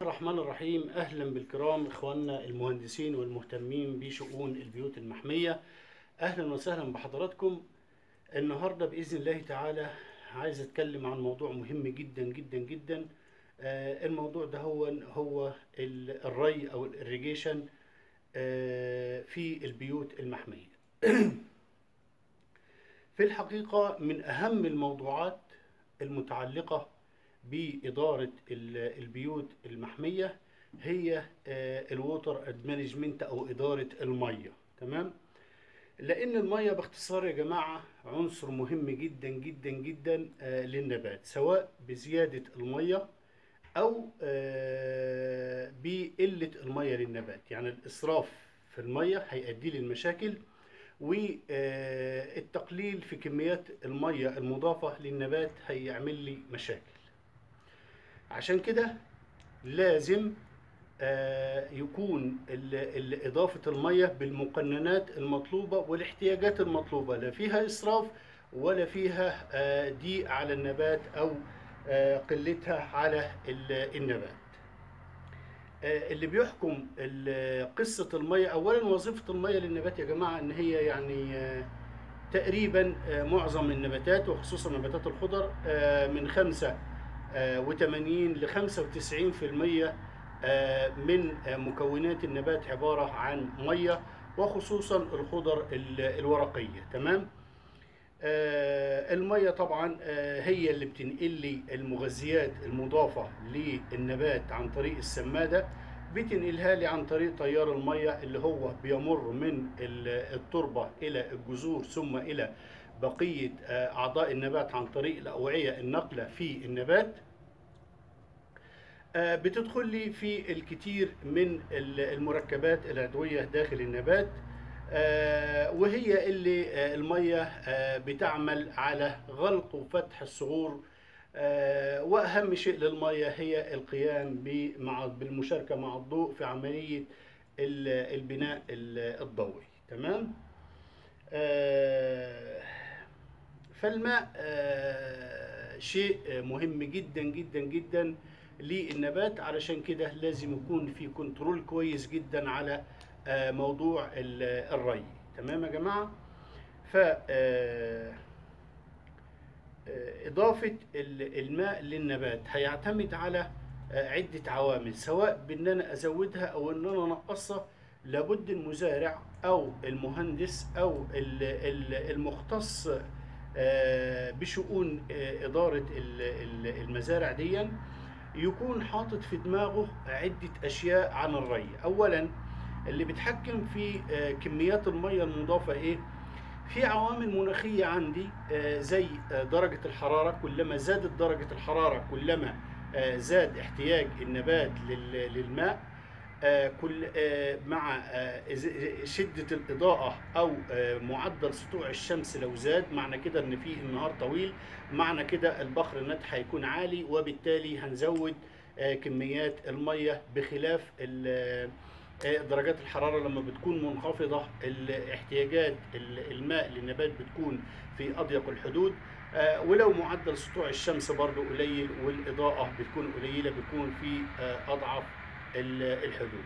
الرحمن الرحيم اهلا بالكرام اخواننا المهندسين والمهتمين بشؤون البيوت المحميه اهلا وسهلا بحضراتكم النهارده باذن الله تعالى عايز اتكلم عن موضوع مهم جدا جدا جدا آه، الموضوع ده هو هو ال- الري او الاريجيشن في البيوت المحميه في الحقيقه من اهم الموضوعات المتعلقه بإدارة ال- البيوت المحمية هي الووتر ادمانجمنت أو إدارة المية تمام لأن المية باختصار يا جماعة عنصر مهم جدا جدا جدا آه، للنبات سواء بزيادة المية أو آه، بقلة المية للنبات يعني الإسراف في المية هيؤدي للمشاكل والتقليل في كميات المية المضافة للنبات هيعمل لي مشاكل عشان كده لازم آه، يكون ال- ال- إضافة المية بالمقننات المطلوبة والاحتياجات المطلوبة لا فيها إسراف ولا فيها آه، ضيق على النبات أو آه، قلتها على ال- النبات آه، اللي بيحكم ال- قصة المية أولا وظيفة المية للنبات يا جماعة إن هي يعني آه، تقريبا آه، معظم النباتات وخصوصا نباتات الخضر آه، من خمسة وثمانين لخمسة وتسعين في المية من آه، مكونات النبات عبارة عن مية وخصوصا الخضر ال- الورقية تمام آه، المية طبعا آه، هي اللي بتنقل لي المغذيات المضافة للنبات عن طريق السمادة بتنقلها لي عن طريق تيار المية اللي هو بيمر من ال- التربة إلى الجذور ثم إلى بقية آه، أعضاء النبات عن طريق الأوعية الناقلة في النبات آه، بتدخل لي في الكثير من ال- المركبات العضوية داخل النبات آه، وهي اللي آه، المية آه، بتعمل على غلق وفتح الصغور آه، وأهم شيء للمية هي القيام ب- مع بالمشاركة مع الضوء في عملية ال- البناء ال- الضوئي تمام آه، فالماء آه، شيء مهم جدا جدا جدا للنبات علشان كده لازم يكون في كنترول كويس جدا على آه، موضوع ال- الري تمام يا جماعة ف آه، آه، إضافة ال- الماء للنبات هيعتمد على آه، عدة عوامل سواء بأن أنا أزودها أو أن أنا أنقصها لابد المزارع أو المهندس أو ال- ال- المختص آه، بشؤون آه، إدارة ال- ال- المزارع دي يكون حاطط في دماغه عدة أشياء عن الري أولا اللي بيتحكم في آه، كميات المية المضافة إيه في عوامل مناخية عندي آه، زي آه، درجة الحرارة كلما زادت درجة الحرارة كلما آه، زاد احتياج النبات لل- للماء آه، كل آه، مع آه، إز- شدة الإضاءة أو آه، معدل سطوع الشمس لو زاد معنى كده إن في النهار طويل معنى كده البخر الناتج هيكون عالي وبالتالي هنزود آه، كميات المية بخلاف ال- آه، درجات الحرارة لما بتكون منخفضة الاحتياجات ال- الماء للنبات بتكون في أضيق الحدود آه، ولو معدل سطوع الشمس برضو قليل والإضاءة بتكون قليلة بيكون في آه، أضعف ال- الحدود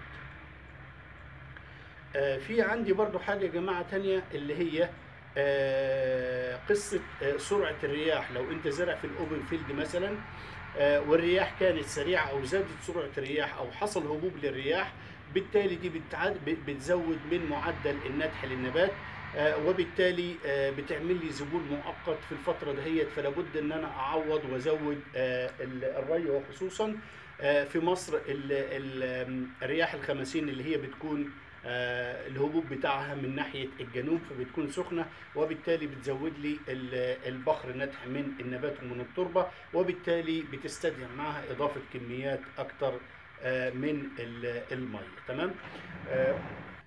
آه، في عندي برضو حاجة يا جماعة تانية اللي هي آه، قصة آه، سرعة الرياح لو انت زرع في الاوبن فيلد مثلا آه، والرياح كانت سريعة او زادت سرعة الرياح او حصل هبوب للرياح بالتالي دي بتعد ب- بتزود من معدل النتح للنبات آه، وبالتالي آه، بتعمل لي ذبول مؤقت في الفترة دهيت فلا بد ان انا اعوض وازود آه، ال- الري وخصوصا آه، في مصر ال- ال- الرياح الخمسين اللي هي بتكون آه، الهبوب بتاعها من ناحية الجنوب فبتكون سخنة وبالتالي بتزود لي ال- البخر نتح من النبات ومن التربة وبالتالي بتستدعي معها إضافة كميات أكتر آه، من ال- المية تمام آه،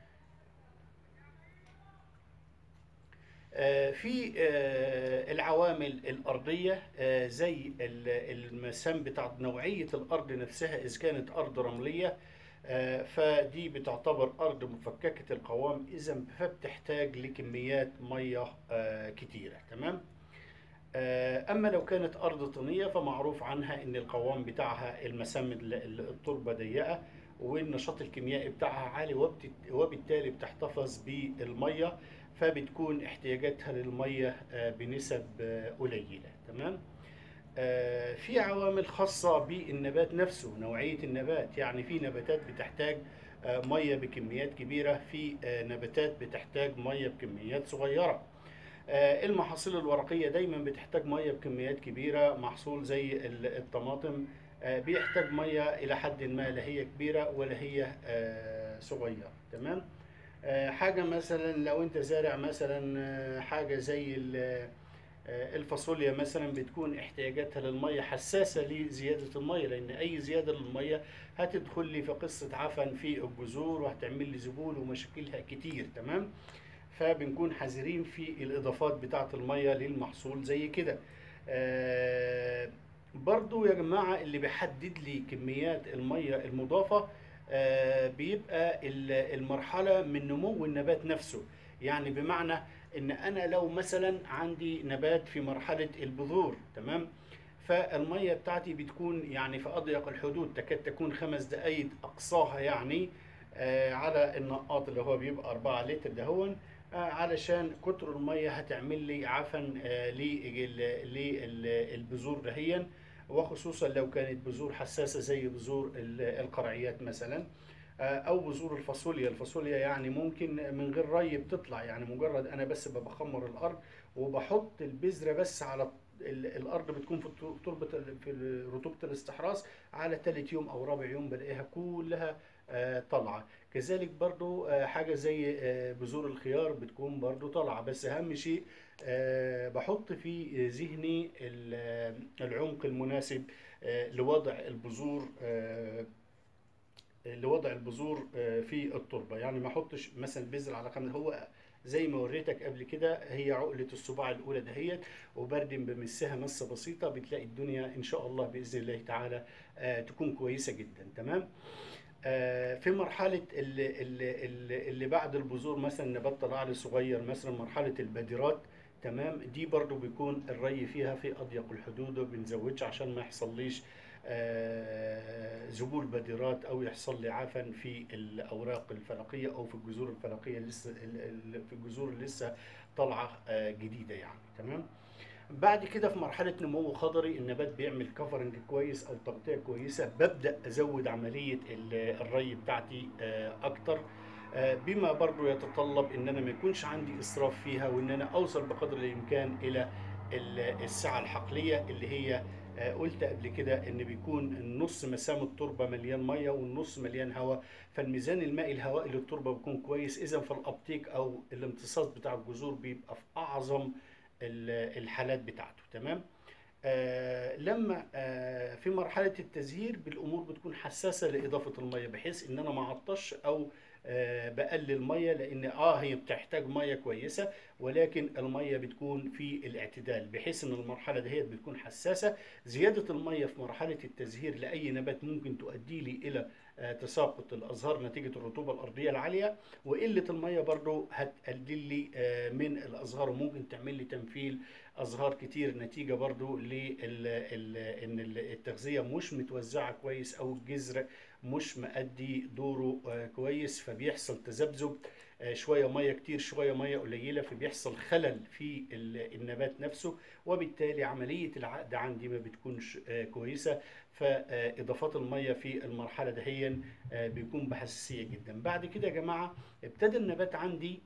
آه، في آه، العوامل الأرضية آه، زي ال- المسام بتاعت نوعية الأرض نفسها إذا كانت أرض رملية آه، فدي بتعتبر أرض مفككة القوام إذا فبتحتاج لكميات مية آه، كتيرة تمام آه، اما لو كانت ارض طينيه فمعروف عنها ان القوام بتاعها المسام ال- ال- التربه ضيقه والنشاط الكيميائي بتاعها عالي وبت- وبالتالي بتحتفظ بالميه فبتكون احتياجاتها للميه آه، بنسب آه، قليله تمام آه، في عوامل خاصة بالنبات نفسه نوعية النبات يعني في نباتات بتحتاج آه، مية بكميات كبيرة في آه، نباتات بتحتاج مية بكميات صغيرة آه، المحاصيل الورقية دايما بتحتاج مية بكميات كبيرة محصول زي ال- الطماطم آه، بيحتاج مية إلى حد ما لا هي كبيرة ولا هي آه، صغيرة تمام آه، حاجة مثلا لو انت زارع مثلا آه، حاجة زي ال- آه، الفاصوليا مثلا بتكون احتياجاتها للمية حساسة لزيادة المية لأن أي زيادة للمية هتدخل لي في قصة عفن في الجذور وهتعمل لي ذبول ومشاكلها كتير تمام فبنكون حذرين في الإضافات بتاعة المية للمحصول زي كده آه، برضو يا جماعة اللي بيحدد لي كميات المية المضافة آه، بيبقى ال- المرحلة من نمو النبات نفسه يعني بمعنى ان انا لو مثلا عندي نبات في مرحلة البذور تمام فالمية بتاعتي بتكون يعني في اضيق الحدود تكاد تكون خمس دقايق اقصاها يعني آه، على النقاط اللي هو بيبقى 4 لتر دهون آه، علشان كتر المية هتعمل لي عفن آه، لل- للبذور دهيا وخصوصا لو كانت بذور حساسة زي بذور ال- القرعيات مثلا آه، او بذور الفاصوليا الفاصوليا يعني ممكن من غير ري بتطلع يعني مجرد انا بس بخمر الارض وبحط البذره بس على ال- الارض بتكون في التر- تربه ال- في رطوبه الاستحراث على ثالث يوم او رابع يوم بلاقيها كلها آه، طالعه كذلك برضو آه، حاجه زي آه، بذور الخيار بتكون برضو طالعه بس اهم شيء آه، بحط في ذهني ال- العمق المناسب آه، لوضع البذور آه، لوضع البذور آه، في التربه يعني ما احطش مثلا بذر على خمس هو زي ما وريتك قبل كده هي عقله الصباع الاولى دهيت وبردم بمسها مسه بسيطه بتلاقي الدنيا ان شاء الله باذن الله تعالى آه، تكون كويسه جدا تمام آه، في مرحله اللي, اللي, اللي بعد البذور مثلا نبات طلع لي صغير مثلا مرحله البادرات تمام دي برضو بيكون الري فيها في اضيق الحدود وبنزودش عشان ما يحصليش آه، ذبول بادرات او يحصل لي عفن في الاوراق الفلقيه او في الجذور الفلقيه لسه ال- ال- في الجذور اللي لسه طالعه آه، جديده يعني تمام بعد كده في مرحله نمو خضري النبات بيعمل كفرنج كويس او تغطيه كويسه ببدا ازود عمليه ال- الري بتاعتي آه، اكتر آه، بما برضو يتطلب ان انا ما يكونش عندي اسراف فيها وان انا اوصل بقدر الامكان الى ال- السعه الحقليه اللي هي آه، قلت قبل كده ان بيكون النص مسام التربه مليان ميه والنص مليان هواء فالميزان المائي الهوائي للتربه بيكون كويس اذا فالابتيك او الامتصاص بتاع الجذور بيبقى في اعظم ال- الحالات بتاعته تمام آه لما آه في مرحله التزهير بالامور بتكون حساسه لاضافه الميه بحيث ان انا ما اعطش او آه بقلل ميه لان اه هي بتحتاج ميه كويسه ولكن الميه بتكون في الاعتدال بحيث ان المرحله دهيت بتكون حساسه زياده الميه في مرحله التزهير لاي نبات ممكن تؤدي لي الى آه، تساقط الازهار نتيجه الرطوبه الارضيه العاليه وقله الميه برضو هتقلل لي آه، من الازهار وممكن تعمل لي تنفيل ازهار كتير نتيجه برضو لان التغذيه مش متوزعه كويس او الجذر مش مأدي دوره آه، كويس فبيحصل تذبذب آه، شويه ميه كتير شويه ميه قليله فبيحصل خلل في ال- النبات نفسه وبالتالي عمليه العقد عندي ما بتكونش آه، كويسه فاضافات الميه في المرحله دهيا آه، بيكون بحساسيه جدا بعد كده يا جماعه ابتدى النبات عندي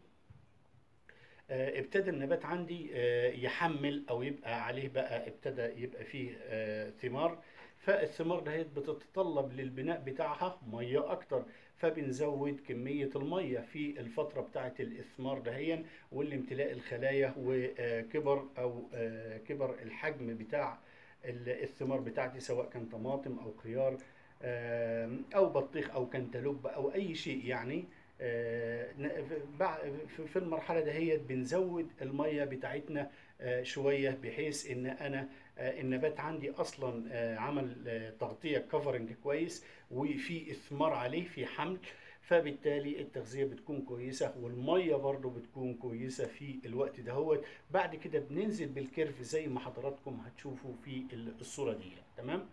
آه، ابتدى النبات عندي آه، يحمل او يبقى عليه بقى ابتدى يبقى فيه آه، ثمار فالثمار دهيت بتتطلب للبناء بتاعها ميه اكتر فبنزود كميه الميه في الفتره بتاعه الاثمار دهيا والامتلاء الخلايا وكبر او آه، كبر الحجم بتاع ال- الثمار بتاعتي سواء كان طماطم او خيار آه، او بطيخ او كنتالوب او اي شيء يعني آه، ن- بع- في في المرحله دهيت بنزود الميه بتاعتنا آه، شويه بحيث ان انا آه، النبات عندي اصلا آه، عمل آه، تغطيه كفرنج كويس وفي اثمار عليه في حمل فبالتالي التغذيه بتكون كويسه والميه برضو بتكون كويسه في الوقت دهوت بعد كده بننزل بالكيرف زي ما حضراتكم هتشوفوا في الصوره دي تمام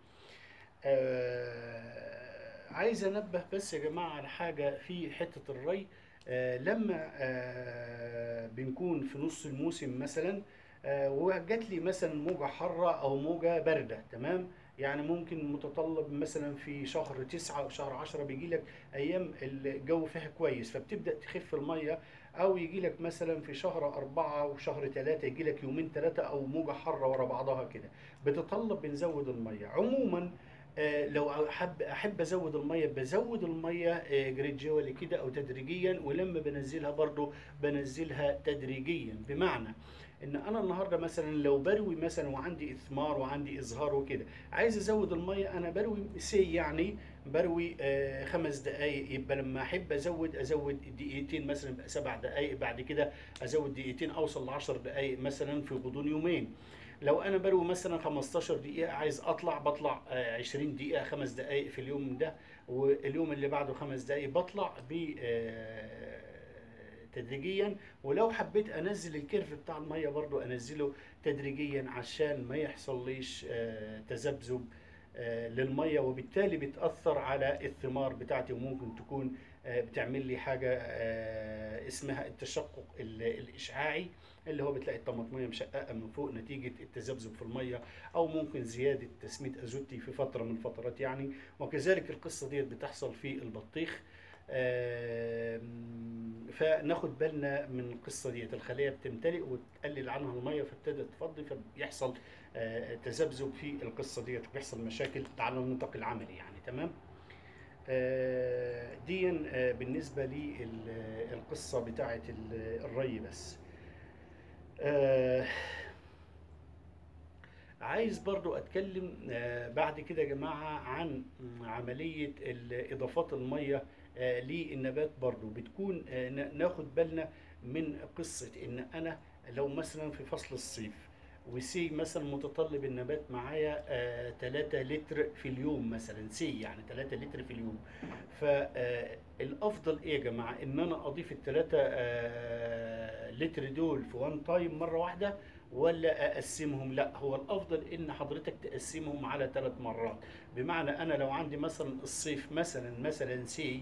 آه عايز انبه بس يا جماعه على حاجه في حته الري آه لما آه بنكون في نص الموسم مثلا آه وجات لي مثلا موجه حاره او موجه بارده تمام يعني ممكن متطلب مثلا في شهر تسعة أو شهر عشرة بيجي لك أيام الجو فيها كويس فبتبدأ تخف المية أو يجي لك مثلا في شهر أربعة وشهر ثلاثة يجي لك يومين ثلاثة أو موجة حارة ورا بعضها كده بتطلب بنزود المية عموما آه، لو احب احب ازود الميه بزود الميه جريدجوالي كده او تدريجيا ولما بنزلها برضو بنزلها تدريجيا بمعنى ان انا النهارده مثلا لو بروي مثلا وعندي اثمار وعندي ازهار وكده عايز ازود الميه انا بروي سي يعني بروي آه، خمس دقائق يبقى لما احب ازود ازود دقيقتين مثلا يبقى سبع دقائق بعد كده ازود دقيقتين اوصل ل 10 دقائق مثلا في غضون يومين لو انا بروي مثلا 15 دقيقة عايز اطلع بطلع آه، 20 دقيقة خمس دقائق في اليوم ده واليوم اللي بعده خمس دقائق بطلع ب آه، تدريجيا ولو حبيت انزل الكيرف بتاع المية برضو انزله تدريجيا عشان ما يحصليش آه، تذبذب آه، للمية وبالتالي بتأثر على الثمار بتاعتي وممكن تكون آه، بتعمل لي حاجة آه، اسمها التشقق ال- الإشعاعي اللي هو بتلاقي الطماطمية مشققة من فوق نتيجة التذبذب في المية أو ممكن زيادة تسميد أزوتي في فترة من الفترات يعني وكذلك القصة دي بتحصل في البطيخ آم، فناخد بالنا من القصة ديت الخلية بتمتلئ وتقلل عنها المية فابتدت تفضي فبيحصل آه، تذبذب في القصة ديت بيحصل مشاكل على النطاق العملي يعني تمام آه، دي آه، بالنسبة للقصة بتاعت ال- الري بس آه، عايز برضو اتكلم آه، بعد كده يا جماعة عن عملية ال- اضافات المية آه، للنبات برضو بتكون آه، نا- ناخد بالنا من قصة ان انا لو مثلا في فصل الصيف وسي مثلا متطلب النبات معايا 3 لتر في اليوم مثلا سي يعني 3 لتر في اليوم فالافضل ايه يا جماعه ان انا اضيف الثلاثة لتر دول في وان تايم مره واحده ولا اقسمهم لا هو الافضل ان حضرتك تقسمهم على ثلاث مرات بمعنى انا لو عندي مثلا الصيف مثلا مثلا سي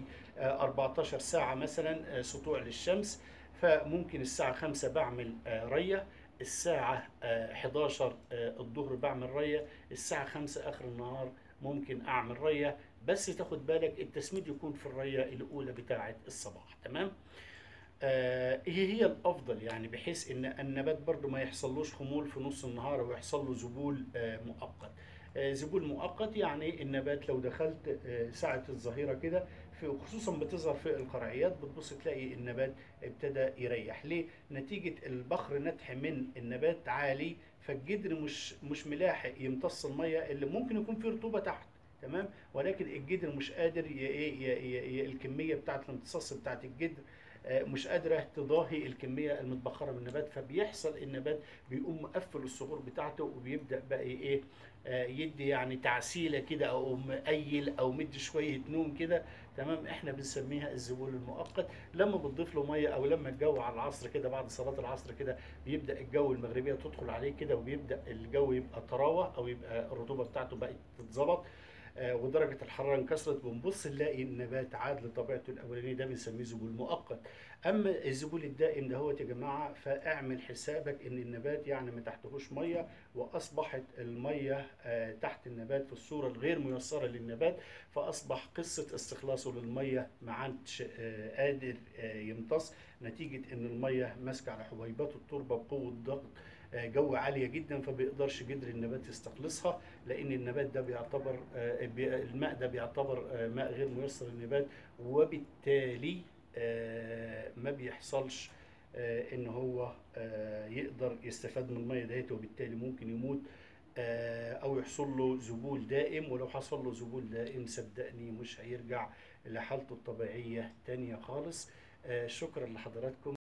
14 ساعه مثلا آه، سطوع للشمس فممكن الساعه 5 بعمل آه، ريه الساعة آه، 11 آه، الظهر بعمل رية الساعة 5 آخر النهار ممكن أعمل رية بس تاخد بالك التسميد يكون في الرية الأولى بتاعة الصباح تمام آه، هي هي الافضل يعني بحيث ان النبات برضو ما يحصلوش خمول في نص النهار ويحصل له ذبول آه، مؤقت آه، ذبول مؤقت يعني النبات لو دخلت آه، ساعة الظهيرة كده في خصوصا بتظهر في القرعيات بتبص تلاقي النبات ابتدى يريح ليه نتيجة البخر نتح من النبات عالي فالجدر مش مش ملاحق يمتص المية اللي ممكن يكون فيه رطوبة تحت تمام ولكن الجدر مش قادر ي... ي... ي... ي... الكمية بتاعت الامتصاص بتاعت الجدر آه، مش قادرة تضاهي الكمية المتبخرة من النبات فبيحصل النبات بيقوم مقفل الصخور بتاعته وبيبدأ بقى ايه آه، يدي يعني تعسيلة كده او مقيل او مدي شوية نوم كده تمام احنا بنسميها الذبول المؤقت لما بتضيف له ميه او لما الجو على العصر كده بعد صلاه العصر كده بيبدا الجو المغربيه تدخل عليه كده وبيبدا الجو يبقى طراوه او يبقى الرطوبه بتاعته بقت تتظبط آه، ودرجه الحراره انكسرت بنبص نلاقي النبات عاد لطبيعته الاولانيه ده بنسميه ذبول مؤقت اما الذبول الدائم دهوت يا جماعه فاعمل حسابك ان النبات يعني ما تحتهوش ميه واصبحت الميه آه، تحت النبات في الصوره الغير ميسره للنبات فاصبح قصه استخلاصه للميه ما عادش آه، قادر آه، يمتص نتيجه ان الميه ماسكه على حبيبات التربه بقوه ضغط آه، جو عاليه جدا فبيقدرش جدر النبات يستخلصها لان النبات ده بيعتبر آه، بي- الماء ده بيعتبر آه، ماء غير ميسر للنبات وبالتالي آه، ما بيحصلش آه، ان هو آه، يقدر يستفاد من الميه ديت وبالتالي ممكن يموت آه، او يحصل له ذبول دائم ولو حصل له ذبول دائم صدقني مش هيرجع لحالته الطبيعيه تانية خالص آه، شكرا لحضراتكم